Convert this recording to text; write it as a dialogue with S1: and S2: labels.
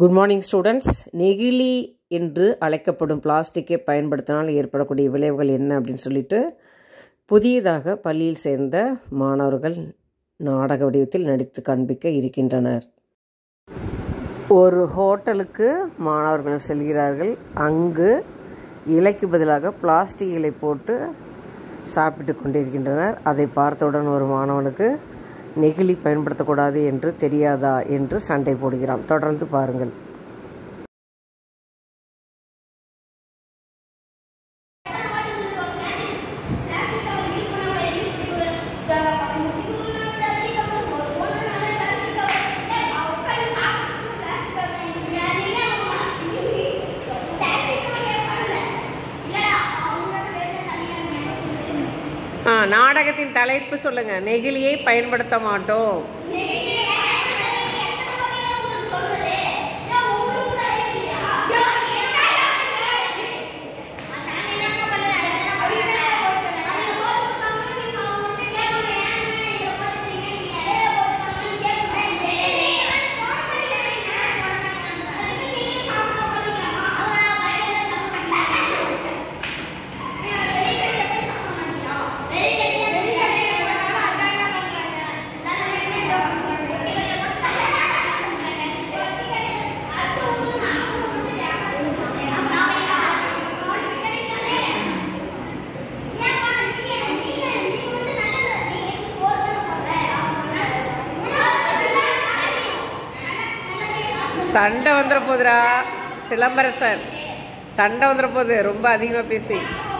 S1: good morning students நெகிழி என்று அழைக்கப்படும் பிளாஸ்டிக்கை பயன்படுத்தினால் ஏற்படக்கூடிய விளைவுகள் என்ன அப்படின்னு சொல்லிட்டு புதியதாக பள்ளியில் சேர்ந்த மாணவர்கள் நாடக வடிவத்தில் நடித்து காண்பிக்க இருக்கின்றனர் ஒரு ஹோட்டலுக்கு மாணவர்கள் செல்கிறார்கள் அங்கு இலைக்கு பதிலாக பிளாஸ்டிக் இலை போட்டு சாப்பிட்டு கொண்டிருக்கின்றனர் அதை பார்த்தவுடன் ஒரு மாணவனுக்கு நெகிழி பயன்படுத்தக்கூடாது என்று தெரியாதா என்று சண்டை போடுகிறான் தொடர்ந்து பாருங்கள் ஆ நாடகத்தின் தலைப்பு சொல்லுங்க நெகிழியை பயன்படுத்த மாட்டோம் சண்டை வந்துட போகுதுடா சிலம்பரசன் சண்டை வந்துட போகுது ரொம்ப அதிகமாக பேசி